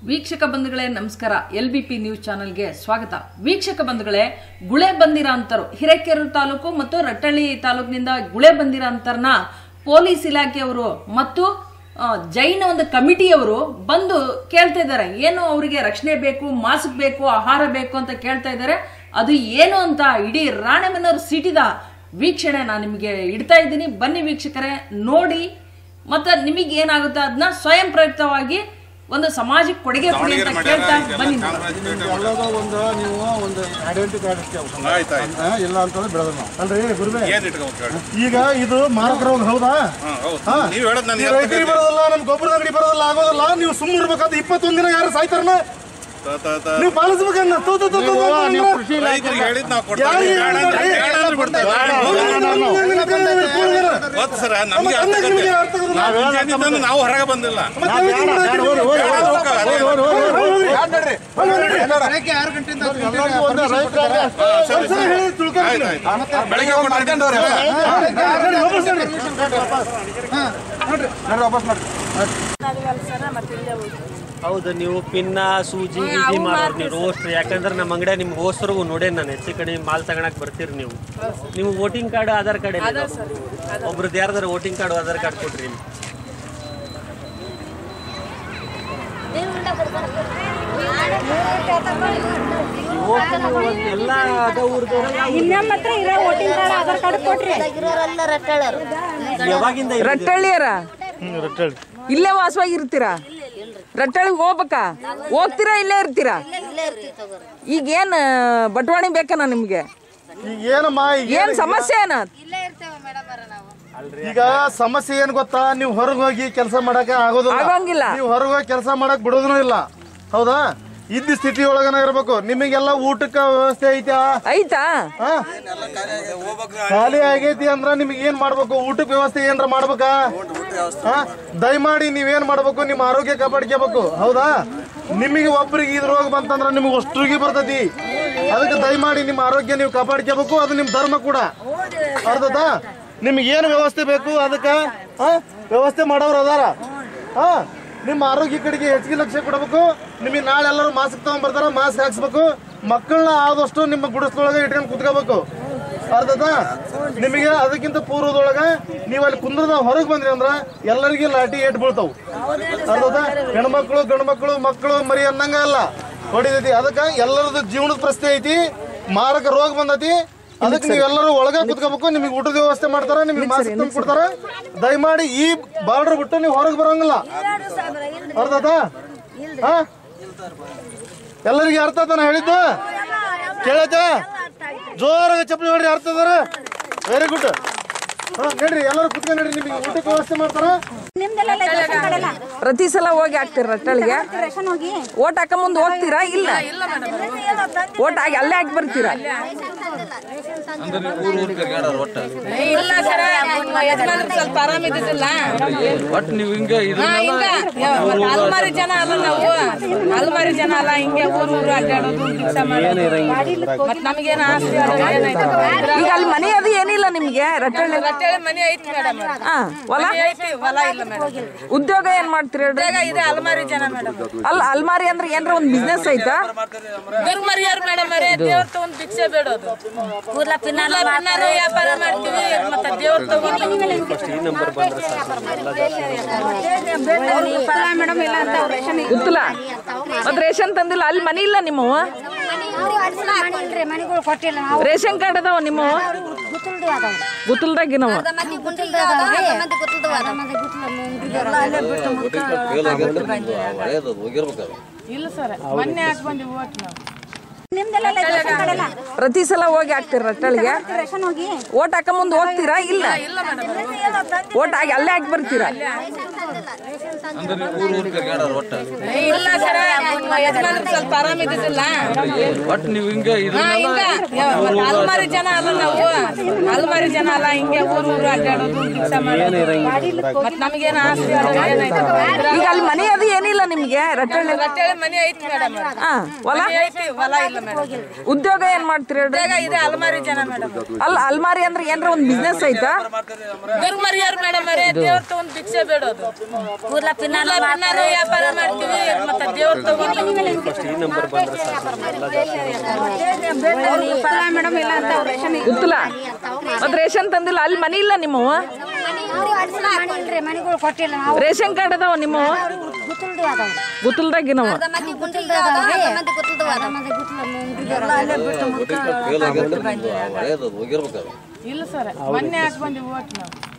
ವೀಕ್ಷಕ ಬಂಧುಗಳೇ ನಮಸ್ಕಾರ ಎಲ್ ಬಿ ಪಿ ನ್ಯೂಸ್ ಚಾನೆಲ್ಗೆ ಸ್ವಾಗತ ವೀಕ್ಷಕ ಬಂಧುಗಳೇ ಗುಳೆ ಬಂದಿರ ಅಂತರು ಹಿರೇಕೆರೂರು ತಾಲೂಕು ಮತ್ತು ರಟ್ಟಳ್ಳಿ ತಾಲೂಕಿನಿಂದ ಗುಳೆ ಬಂದಿರ ಅಂತರ್ನ ಪೊಲೀಸ್ ಇಲಾಖೆಯವರು ಮತ್ತು ಆ, ಜೈನ ಒಂದು ಕಮಿಟಿಯವರು ಬಂದು ಕೇಳ್ತಾ ಇದ್ದಾರೆ ಏನು ಅವರಿಗೆ ರಕ್ಷಣೆ ಬೇಕು ಮಾಸ್ಕ್ ಬೇಕು ಆಹಾರ ಬೇಕು ಅಂತ ಕೇಳ್ತಾ ಇದ್ದಾರೆ ಅದು ಏನು ಅಂತ ಇಡೀ ರಾಣೆಮನವರು ಸಿಟಿದ ವೀಕ್ಷಣೆ ನಾನು ನಿಮಗೆ ಇಡ್ತಾ ಇದ್ದೀನಿ ಬನ್ನಿ ವೀಕ್ಷಕರೇ ನೋಡಿ ಮತ್ತೆ ನಿಮಗೆ ಏನಾಗುತ್ತೆ ಅದನ್ನ ಸ್ವಯಂ ಪ್ರೇರಿತವಾಗಿ ಒಂದು ಸಮಾಜಕ್ಕೆ ಕೊಡುಗೆ ಕೊಡಿ ಅಂತ ಕೇಳ್ತಾ ಬನ್ನಿ ಎಲ್ಲದೋ ಒಂದು ನೀವು ಒಂದು ಐಡೆಂಟಿ ಕಾರ್ಡ್ ಇಟ್ಕೊಬೇಕು ಆಯ್ತು ಆಯ್ತು ಆ, ಇಲ್ಲ ಅಂತಂದ್ರೆ ಬಿಡೋದು ನಾವು ಅಲ್ರಿ ಗುರುವೆ ಏನ್ ಇಟ್ಕೋಬೇಕು ಹೇಳಿ ಈಗ ಇದು ಮಾರಕ ರೋಗ ಹೌದಾ ಹಾ ಹೌದು ಹಾ? ನೀವು ಹೇಳೋದು ನಾನು ಈ ರೈತರಿಗೆ ಬರೋದಿಲ್ಲ ನಮ್ ಗೊಬ್ಬರದ ಅಂಗಡಿ ಬರೋದಿಲ್ಲ ಆಗೋದಿಲ್ಲ ನೀವು ಸುಮ್ಮನೆ ಇರ್ಬೇಕಂತ ಇಪ್ಪತ್ತೊಂದ್ ದಿನ ಯಾರು ಸಾಯ್ತಾರನ ನೀವು ಪಾಲಿಸ್ಬೇಕನ್ನ ತೂ ತೂ ತೂ ತೂ ತೂ ಅಂದ್ರೆ ರೈತರಿಗೆ ಹೇಳಿದ್ ನಾವು ಕೊಡ್ತೀವಿ ಯಾರಿಗೆ ಬೇಡ ಅಂದ್ರೆ ಹೇಳಿದ್ರಿ? ಬೇಡ ಅಂದ್ರೆ ಬಿಡ್ತೇವೆ. ಗೊತ್ತು ಸರ್ ನಮಗೆ ಅರ್ಥ ಆಗತ್ತೆ. ನಾವು ಮುಂಜಾನೆಯಿಂದ ನಾವು ಹೊರಗೆ ಬಂದಿಲ್ಲ ಆಯ್ತು ಆಯ್ತು ಬೆಳಗ್ಗೆ ಕೊಡ್ತೀನಿ. ಹೌದು ನೀವು ಪಿನ್ನ ಸೂಜಿ ಗೀಜಿ ಮಾಡೋರು ನೀವು ರೋಸ್ಟ್ ಯಾಕಂದ್ರೆ ನಮ್ಮ ಅಂಗಡಿ ನಿಮ್ಗೆ ಹೋಸ್ರು ನೋಡೇ ನಾನು ಹೆಚ್ಚು ಕಡೆ ಮಾಲ್ ತಗೊಳಕ್ ಬರ್ತೀರಿ ನೀವು ನೀವು ವೋಟಿಂಗ್ ಕಾರ್ಡ್ ಆಧಾರ್ ಕಾರ್ಡ್ ಒಬ್ರದ್ದು ಯಾರ್ದಾರ ವೋಟಿಂಗ್ ಕಾರ್ಡ್ ಆಧಾರ್ ಕಾರ್ಡ್ ಕೊಡ್ರಿ ಎಲ್ಲ ಅದ ಇನ್ನೊಮ್ಮ ಹತ್ರ ಇರೋ ವೋಟಿಂಗ್ ಕಾರ್ಡ್ ಆಧಾರ್ ಕಾರ್ಡ್ ಕೊಟ್ರಿ ಇರೋರೆಲ್ಲ ರಟ್ಟಾಳರು ಯಾವಾಗಿಂದ ಇದೆ? ರಟ್ಟಳ್ಳಿಯರ ಇಲ್ಲೇ ವಾಸವಾಗಿರ್ತೀರಾ ರಟ್ಟಳ್ಳಿಗೆ ಹೋಗ್ಬೇಕಾ ಹೋಗ್ತೀರಾ ಇಲ್ಲೇ ಇರ್ತೀರಾ ಇಲ್ಲೇ ಇರ್ತೀವಿ ತಗೋರಿ ಈಗ ಏನ್ ಬಟವಾಣಿ ಬೇಕನ ನಿಮ್ಗೆ ಈಗ ಏನಮ್ಮ ಈಗ ಏನ್ ಸಮಸ್ಯೆ ಏನ ಇಲ್ಲೇ ಇರ್ತೇವೆ ಮೇಡಮ್ ನಾವು ಈಗ ಸಮಸ್ಯೆ ಏನ್ ಗೊತ್ತಾ ನೀವು ಹೊರಗೆ ಹೋಗಿ ಕೆಲಸ ಮಾಡಕ ಆಗೋದಿಲ್ಲ ಆಗಂಗಿಲ್ಲ. ನೀವು ಹೊರಗೆ ಹೋಗಿ ಕೆಲಸ ಮಾಡಕ್ ಬಿಡೋದೂ ಇಲ್ಲ ಹೌದಾ ಇದ್ದ ಸ್ಥಿತಿ ಒಳಗನ ಇರ್ಬೇಕು ನಿಮಗೆಲ್ಲ ಊಟಕ್ಕ ವ್ಯವಸ್ಥೆ ಐತಾ ಐತಾ ಹಾ? ಖಾಲಿ ಆಗೈತಿ ಅಂದ್ರ ನಿಮ್ಗೆ ಏನ್ ಮಾಡ್ಬೇಕು ಊಟಕ್ಕೆ ವ್ಯವಸ್ಥೆ ಏನ್ರ ಮಾಡ್ಬೇಕಾ ಹಾ? ದಯಮಾಡಿ ನೀವೇನ್ ಮಾಡ್ಬೇಕು ನಿಮ್ಮ ಆರೋಗ್ಯ ಕಾಪಾಡ್ಕೋಬೇಕು ಹೌದಾ ನಿಮಗೆ ಒಬ್ಬರಿಗೆ ಇದ್ ರೋಗ ಬಂತಂದ್ರ ನಿಮ್ಗೆ ಅಷ್ಟ್ರಿಗೆ ಬರ್ತೈತಿ ಅದಕ್ಕೆ ದಯಮಾಡಿ ನಿಮ್ಮ ಆರೋಗ್ಯ ನೀವು ಕಾಪಾಡ್ಕೋಬೇಕು ಅದು ನಿಮ್ ಧರ್ಮ ಕೂಡ ಅರ್ಧತಾ ನಿಮ್ಗೆ ಏನು ವ್ಯವಸ್ಥೆ ಬೇಕು ಅದಕ್ಕ ಹಾ? ವ್ಯವಸ್ಥೆ ಮಾಡೋರು ಅದಾರ ಹಾ ನಿಮ್ಮ ಆರೋಗ್ಯ ಕಡೆಗೆ ಹೆಚ್ಚಿಗೆ ಲಕ್ಷ್ಯ ಕೊಡಬೇಕು ನಿಮಗೆ ನಾಳೆ ಎಲ್ಲರೂ ಮಾಸ್ಕ್ ತಗೊಂಡ್ಬರ್ತಾರ ಮಾಸ್ಕ್ ಹಾಕ್ಸ್ಬೇಕು ಮಕ್ಕಳನ್ನ ಆದಷ್ಟು ನಿಮ್ಮ ಗುಡಿಸ್ದೊಳಗೆ ಇಟ್ಕೊಂಡು ಕುತ್ಕೋಬೇಕು ಅರ್ಧತಾ ನಿಮಗೆ ಅದಕ್ಕಿಂತ ಪೂರ್ವದೊಳಗ ನೀವು ಅಲ್ಲಿ ಕುಂದ್ರದ ಹೊರಗೆ ಬಂದ್ರಿ ಅಂದ್ರ ಎಲ್ಲರಿಗೂ ಲಾಠಿ ಏಟ್ ಬೀಳ್ತಾವ್ ಅರ್ಧತಾ ಹೆಣ್ಮಕ್ಳು ಗಂಡ್ಮಕ್ಳು ಮಕ್ಕಳು ಮರಿ ಅನ್ನಂಗ ಅಲ್ಲ ಹೊಡಿತೈತಿ ಅದಕ್ಕ ಎಲ್ಲರದ್ದು ಜೀವನದ ಪ್ರಶ್ನೆ ಐತಿ ಮಾರಕ ರೋಗ ಬಂದೈತಿ ಅದಕ್ಕೆ ನೀವೆಲ್ಲರೂ ಒಳಗ ಕುತ್ಕೋಬೇಕು ನಿಮಗೆ ಊಟದ ವ್ಯವಸ್ಥೆ ಮಾಡ್ತಾರ ನಿಮಗೆ ಮಾಸ್ಕ್ ತಂದು ಕೊಡ್ತಾರ ದಯಮಾಡಿ ಈ ಬಾರ್ಡರ್ ಬಿಟ್ಟು ನೀವು ಹೊರಗೆ ಬರಂಗಿಲ್ಲ ಅರ್ಥತಾ ಹಾ ಎಲ್ಲರಿಗೆ ಅರ್ಥ ಆತ ನಾ ಹೇಳಿದ್ದು ಕೇಳೈತೆ ಜೋರಾಗಿ ಚಪ್ಪಲಿ ಹೊಡ್ರಿ ಅರ್ಥ ಅದಾರ ವೆರಿ ಗುಡ್ ಹಾ ನಡ್ರಿ ಎಲ್ಲರೂ ಕುತ್ಕೊಂಡು ನಡ್ರಿ ನಿಮಗೆ ಊಟಕ್ಕೆ ವ್ಯವಸ್ಥೆ ಮಾಡ್ತಾರ ನಿಮ್ದೆಲ್ಲ ರೇಷನ್ ಕಾರ್ಡ್ ಎಲ್ಲ ಪ್ರತಿ ಸಲ ಹೋಗಿ ಹಾಕ್ತೀರ ರಟ್ಟಳಿಗೆ ರೇಷನ್ ಹೋಗಿ ಓಟ್ ಹಾಕ ಮುಂದೆ ಹೋಗ್ತೀರಾ ಇಲ್ಲ ಓಟ್ ಹಾಕಿ ಅಲ್ಲೇ ಹಾಕಿ ಬರ್ತೀರಾ ಇಲ್ಲ ಸರ ಯಜಮಾನ್ರು ಸ್ವಲ್ಪ ಆರಾಮ ಇದ್ದಿದ್ದಿಲ್ಲ ಹಾ, ಹಿಂಗ ಮತ್ತೆ ಅಲ್ಮಾರಿ ಜನ ಅಲ್ಲ ನಾವು ಅಲ್ಮಾರಿ ಜನ ಅಲ್ಲ ಹಿಂಗೆ ಊರು ಊರು ಅಡ್ಡಾಡೋದು ಕೆಲಸ ಮಾಡೋದು ಮತ್ ನಮಗೇನು ಆಸ್ತಿ ಅದು ಏನೈತೆ? ಈಗ ಅಲ್ಲಿ ಮನೆ ಅದು ಏನಿಲ್ಲ ನಿಮ್ಗೆ ರಟ್ಟಳ್ಳಿ ರಟ್ಟೆಳೆ ಮನೆ ಐತಿ ಮೇಡಮ್ ಹಾ ಹೊಲ ಐತಿ ಹೊಲ ಇಲ್ಲ ಮೇಡಮ್ ಉದ್ಯೋಗ ಏನ್ ಮಾಡ್ತೀರಿ ಹೇಳ್ರಿ ಬೇಗ ಇದೆ ಅಲ್ಮಾರಿ ಜನ ಮೇಡಮ್ ಅಲ್ಲ ಅಲ್ಮಾರಿ ಅಂದ್ರೆ ಏನ್ರ ಒಂದ್ ಬಿಸ್ನೆಸ್ ಐತಾ ದುರ್ಮರ್ಯಾರು ಮೇಡಮ್ ಅವರೇ ದೇವ್ರ ತಗೊಂಡ್ ಭಿಕ್ಷೆ ಬೇಡೋದು ಕೂದ್ಲ ಪಿನ್ನಾಲ ಪಿನ್ನಾರು ವ್ಯಾಪಾರ ಮಾಡ್ತೀವಿ ಮತ್ತೆ ದೇವ್ರ ತಗೊಂಡು ಈ ನಂಬರ್ ಬಂದ್ರೆ ಮೇಡಮ್ ಇಲ್ಲ ಅಂತ ಅವ್ರು ರೇಷನ್ ಗೊತ್ತಿಲ್ಲ ಮತ್ ರೇಷನ್ ತಂದಿಲ್ಲ ಅಲ್ಲಿ ಮನಿ ಇಲ್ಲ ನಿಮ್ಮವ ಮನೆಗಳು ಕೊಟ್ಟಿಲ್ಲ ನಾವು ರೇಷನ್ ಕಾರ್ಡ್ ಅದಾವ ನಿಮ್ಮವ ಗುತ್ತಲ್ದಿ ಅದಾವ ಗುತ್ತಲ್ದಾಗಿನವ ಮಂದಿ ಗುಂಡಿಲ್ದ ಅದಾವ ಮಂದಿ ಗೊತ್ತಿಲ್ದವ ಅದಾವ ಮಂದಿ ಇಲ್ಲ ಸರ್ ಮೊನ್ನೆ ಹಾಕಿ ಬಂದಿವಿ ಓಟ್ ನಾವು ನಿಮ್ದೆಲ್ಲ ರೇಷನ್ ಕಾರ್ಡ್ ಎಲ್ಲ ಪ್ರತಿ ಸಲ ಹೋಗಿ ಹಾಕ್ತೀರ ರಟ್ಟಳಿಗೆ ರೇಷನ್ ಹೋಗಿ ಓಟ್ ಹಾಕ ಮುಂದೆ ಹೋಗ್ತೀರಾ ಇಲ್ಲ ಓಟ್ ಹಾಕಿ ಅಲ್ಲೇ ಹಾಕಿ ಬರ್ತೀರಾ ಇಲ್ಲ ಸರ ಯಜಮಾನ್ರು ಸ್ವಲ್ಪ ಆರಾಮ ಇದ್ದಿದ್ದಿಲ್ಲ ಹಾ, ಹಿಂಗ ಮತ್ತೆ ಅಲ್ಮಾರಿ ಜನ ಅಲ್ಲ ನಾವು ಅಲ್ಮಾರಿ ಜನ ಅಲ್ಲ ಹಿಂಗೆ ಊರು ಊರು ಅಡ್ಡಾಡೋದು ಕೆಲಸ ಮಾಡೋದು ಮತ್ ನಮಗೇನು ಆಸ್ತಿ ಅದು ಏನೈತೆ? ಈಗ ಅಲ್ಲಿ ಮನೆ ಅದು ಏನಿಲ್ಲ ನಿಮ್ಗೆ ರಟ್ಟಳ್ಳಿ ರಟ್ಟೆಳೆ ಮನೆ ಐತಿ ಮೇಡಮ್ ಹಾ ಹೊಲ ಐತಿ ಹೊಲ ಇಲ್ಲ ಮೇಡಮ್ ಉದ್ಯೋಗ ಏನ್ ಮಾಡ್ತೀರಿ ಹೇಳ್ರಿ ಬೇಗ ಇದೆ ಅಲ್ಮಾರಿ ಜನ ಮೇಡಮ್ ಅಲ್ಲ ಅಲ್ಮಾರಿ ಅಂದ್ರೆ ಏನ್ರ ಒಂದ್ ಬಿಸ್ನೆಸ್ ಐತಾ ದುರ್ಮರ್ಯಾರು ಮೇಡಮ್ ಅವರೇ ದೇವ್ರ ತಗೊಂಡ್ ಭಿಕ್ಷೆ ಬೇಡೋದು ಕೂದ್ಲ ಪಿನ್ನಾಲ ನಾವು ವ್ಯಾಪಾರ ಮಾಡ್ತೀವಿ ಮತ್ತೆ ದೇವ್ರ ತಗೊಂಡು ಫಸ್ಟ್ ಈ ನಂಬರ್ ಬಂದ್ರೆ ಸಾಕು ಮೇಡಮ್ ಇಲ್ಲ ಅಂತ ಅವ್ರು ರೇಷನ್ ಗೊತ್ತಿಲ್ಲ ಮತ್ ರೇಷನ್ ತಂದಿಲ್ಲ ಅಲ್ಲಿ ಮನಿ ಇಲ್ಲ ನಿಮ್ಮವ ಮನೆಗಳು ಕೊಟ್ಟಿಲ್ಲ ನಾವು ರೇಷನ್ ಕಾರ್ಡ್ ಅದಾವ ನಿಮ್ಮವ ಗುತ್ತಲ್ದು ಅದಾವ ಗುತ್ತಲ್ದಾಗಿನವ ಮಂದಿ ಗುತ್ತಲ್ದು ಅದಾವ ಮಂದಿ ಗುತ್ತಲ್ದು ಅದಾವ ಮಂದಿ ಗುತ್ತಲ ಇಲ್ಲ ಸರ್ ಮೊನ್ನೆ ಹಾಕಿ ಬಂದಿವಿ ಓಟ್ ನಾವು